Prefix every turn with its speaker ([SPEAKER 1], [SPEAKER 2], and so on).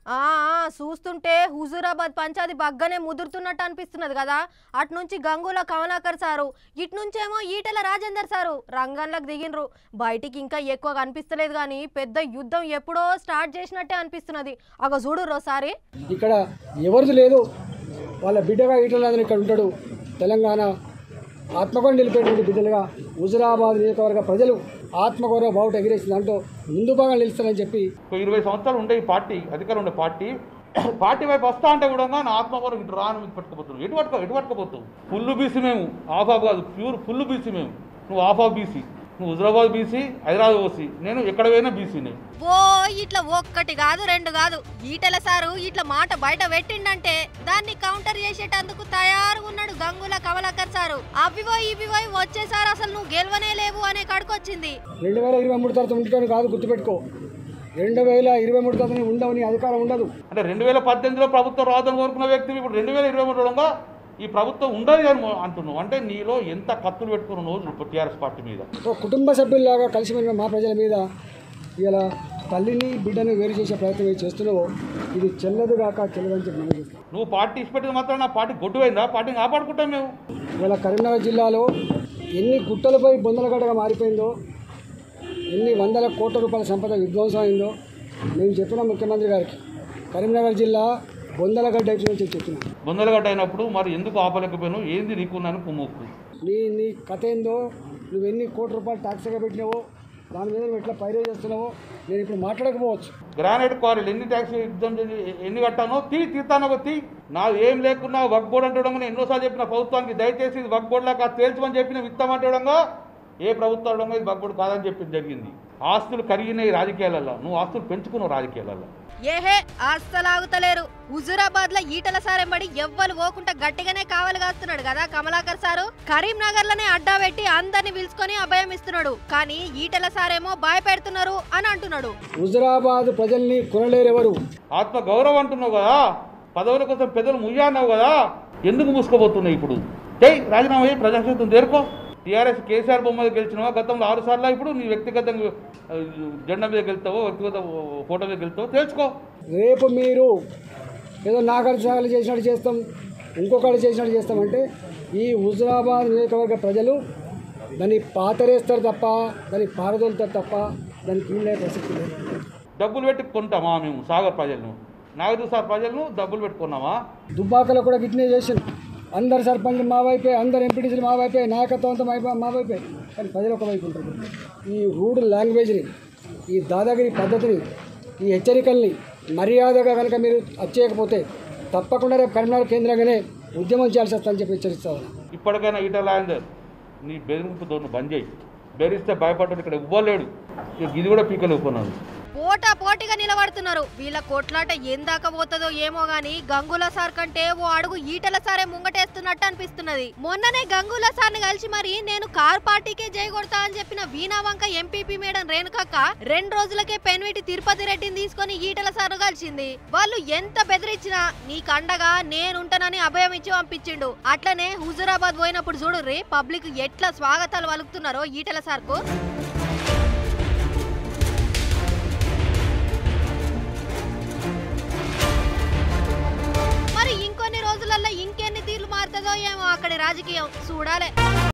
[SPEAKER 1] ఆ ఆ, చూస్తుంటే హుజూరాబాద్ పంచాది బగ్గనే ముదురుతున్నట్టు అనిపిస్తున్నది కదా అటు నుంచి గంగుల కమలాకర్ సారు ఇటు నుంచేమో ఈటెల రాజేందర్ సారు రంగంలోకి దిగినరు బయటికి ఇంకా ఎక్కువ కనిపిస్తలేదు కానీ పెద్ద యుద్ధం ఎప్పుడో స్టార్ట్ చేసినట్టే అనిపిస్తున్నది అగ చూడు రోసారి
[SPEAKER 2] ఇక్కడ ఎవరిది లేదు వాళ్ళ బిడ్డగా ఈటలాదని ఇక్కడ ఉంటాడు తెలంగాణ ఆత్మగౌరవం నిలిపేటువంటి బిడ్డలుగా హుజురాబాద్ నియోజకవర్గ ప్రజలు ఆత్మగౌరవ బావుట ఎగిరేసి దాంట్లో ముందు భాగం నిలుస్తారని చెప్పి
[SPEAKER 3] ఒక ఇరవై సంవత్సరాలు ఉండే ఈ పార్టీ అధికారం ఉండే పార్టీ పార్టీ వైపు వస్తా అంటే కూడా నా ఆత్మగౌరవం ఇటు రాను మీద పట్టుకుపోతున్నావు ఎటు పట్టుకో ఎటు పట్టుకుపోతావు ఫుల్ బీసీ మేము ఆఫ్ ఆఫ్ కాదు ప్యూర్ ఫుల్ బీసీ మేము నువ్వు ఆఫ్ ఆఫ్ బీసీ నువ్వు హుజరాబాద్ బీసీ హైదరాబాద్ ఓసీ నేను ఎక్కడ పోయినా బీసీనే
[SPEAKER 1] ఓ ఇట్లా ఒక్కటి కాదు రెండు కాదు ఈటెల సారు ఇట్లా మాట బయట పెట్టిండంటే దాన్ని కౌంటర్ చేసేటందుకు తయారుగా ఉన్నాడు గంగుల కమలాకర్ సారు అవివో ఇవివో వచ్చేసారు అసలు నువ్వు గెలవనే లేవు అనే కడుకొచ్చింది
[SPEAKER 2] రెండు వేల ఇరవై మూడు తర్వాత ఉండటం కాదు గుర్తుపెట్టుకో రెండు వేల ఇరవై మూడు తర్వాత ఉండవు నీ అధికారం ఉండదు
[SPEAKER 3] అంటే రెండు వేల పద్దెనిమిదిలో ప్రభుత్వం రాదని కోరుకున్న వ్యక్తి ఇప్పుడు రెండు వేల ఇరవై మూడులో ఈ ప్రభుత్వం ఉండదు అని అంటున్నావు అంటే నీలో ఎంత కత్తులు పెట్టుకున్నావు నువ్వు టీఆర్ఎస్ పార్టీ మీద
[SPEAKER 2] ఒక కుటుంబ సభ్యుల్లాగా కలిసి మెలిగిన మా ప్రజల మీద ఇలా తల్లిని బిడ్డను వేరు చేసే ప్రయత్నం ఏది చేస్తున్నావో ఇది చెల్లదు కాక చెల్లదని చెప్పి మనం చెప్తాం
[SPEAKER 3] నువ్వు పార్టీ ఇష్టపెట్టిన మాత్రం నా పార్టీ గొడ్డుపోయిందా పార్టీని కాపాడుకుంటాం మేము
[SPEAKER 2] ఇవాళ కరీంనగర్ జిల్లాలో ఎన్ని గుట్టలపై బొందలగడ్డగా మారిపోయిందో ఎన్ని వందల కోట్ల రూపాయల సంపద విధ్వంసం అయిందో మేము చెప్పిన ముఖ్యమంత్రి గారికి కరీంనగర్ జిల్లా బొందలగడ్డ అయిపోయిందని చెప్పి చెప్పిన
[SPEAKER 3] బొందలగడ్డ అయినప్పుడు మరి ఎందుకు ఆపలేకపోయావు ఏంది నీకున్నాను కుమ్ముక్కు
[SPEAKER 2] నీ నీ కథ ఏందో నువ్వు ఎన్ని కోట్ల రూపాయలు ట్యాక్స్గా పెట్టినావో దాని మీద నువ్వు ఎట్లా పైరే చేస్తున్నావో నేను ఇప్పుడు మాట్లాడకపోవచ్చు
[SPEAKER 3] గ్రానైట్ క్వారీలు ఎన్ని ట్యాక్స్ ఎగ్జామ్ చేసి- ఎన్ని కట్టానో తీ తీస్తానో తీ నా ఏం లేకున్నా వక్ బోర్డు అంటడం ఎన్నోసార్లు చెప్పిన ప్రభుత్వానికి దయచేసి ఇది వక్ బోర్డులా కాదు తేల్చమని చెప్పిన ఇస్తామంటడంగా ఏ ప్రభుత్వం అనడంగా ఇది వక్ బోర్డు కాదని చెప్పింది జరిగింది ఆస్తులు కరిగినాయి రాజకీయాలలో నువ్వు ఆస్తులు పెంచుకున్నావు రాజకీయాలలో
[SPEAKER 1] ఏహే అస్సలాగుతలేరు హుజూరాబాద్ లో ఈటల సారెంబడి ఎవ్వరు పోకుండా గట్టిగానే కావలి కాస్తున్నాడు కదా కమలాకర్ సారు కరీంనగర్ లోనే అడ్డా పెట్టి అందరిని పిలుచుకొని అభయం ఇస్తున్నాడు కానీ ఈటల సారేమో భయపెడుతున్నారు అని అంటున్నాడు
[SPEAKER 2] హుజరాబాద్ ప్రజల్ని కొనలేరెవరు
[SPEAKER 3] ఆత్మ గౌరవం అంటున్నావు కదా పదవుల కోసం పెద్దలు ముయ్యాన్నావు కదా ఎందుకు మూసుకోబోతున్నావు ఇప్పుడు చెయ్యి రాజీనామా చేయి ప్రజాక్షేత్రం చేరుకో టీఆర్ఎస్ కేసీఆర్ బొమ్మ మీద గెలిచినావా గతంలో ఆరు సార్లు ఇప్పుడు నీ వ్యక్తిగతంగా ఆ, జెండా మీద గెలుతావో వ్యక్తిగత ఫోటో మీద గెలుతావో తెలుసుకో
[SPEAKER 2] రేపు మీరు ఏదో నాగార్జునసాగర్లు చేసినట్టు చేస్తాం ఇంకొకటి చేసినట్టు చేస్తామంటే ఈ హుజరాబాద్ నియోజకవర్గ ప్రజలు దాన్ని పాతరేస్తారు తప్ప దాన్ని పారదోలుతారు తప్ప దానికి కీళ్ళే ప్రసక్తి లేదు
[SPEAKER 3] డబ్బులు పెట్టి కొంటామా మేము సాగర్ ప్రజలను నాగదు సార్ ప్రజలను డబ్బులు పెట్టుకున్నామా
[SPEAKER 2] దుబ్బాకలో కూడా గిట్నే చేసింది అందరు సర్పంచ్లు మా వైపే అందరు ఎంపీటీసీలు మా వైపే నాయకత్వం అంతా మా వైపే- మా వైపే కానీ ప్రజలు ఒక వైపు ఉంటారు ఈ రూడ్ లాంగ్వేజ్ని ఈ దాదాగిరి పద్ధతిని ఈ హెచ్చరికల్ని మర్యాదగా కనుక మీరు వచ్చేయకపోతే తప్పకుండా రేపు కరీంనగర్ కేంద్రంగానే ఉద్యమం చేయాల్సి వస్తుందని చెప్పి హెచ్చరిస్తారు
[SPEAKER 3] ఇప్పటికైనా ఈటలాందర్ నీ బెదిరింపు దోను బంద్ చేయి బెదిరిస్తే భయపడ్డాడు ఇక్కడ ఇవ్వలేడు ఇక ఇది కూడా పీకలేకపోయినాడు
[SPEAKER 1] పోటా పోటీగా నిలబడుతున్నారు వీళ్ళ కొట్లాట ఎందాక పోతుందో ఏమో గాని గంగుల సార్ కంటే ఓ అడుగు ఈటల సారే ముంగటేస్తున్నట్టు అనిపిస్తున్నది మొన్ననే గంగుల సార్ని కలిసి మరి నేను కార్ పార్టీకే జై కొడతా అని చెప్పిన వీణావంక ఎంపీపీ మేడం రేణుకక్క రెండు రోజులకే పెన్విటి తిరుపతి రెడ్డిని తీసుకొని ఈటల సార్ కలిసింది వాళ్ళు ఎంత బెదిరించినా నీకు అండగా నేనుంటానని అభయం ఇచ్చి పంపించిండు అట్లనే హుజురాబాద్ పోయినప్పుడు చూడుర్రి పబ్లిక్ ఎట్లా స్వాగతాలు పలుకుతున్నారో ఈటల సార్కు మరి ఇంకొన్ని రోజులల్లో ఇంకెన్ని తీర్లు మారుతుందో ఏమో అక్కడి రాజకీయం చూడాలి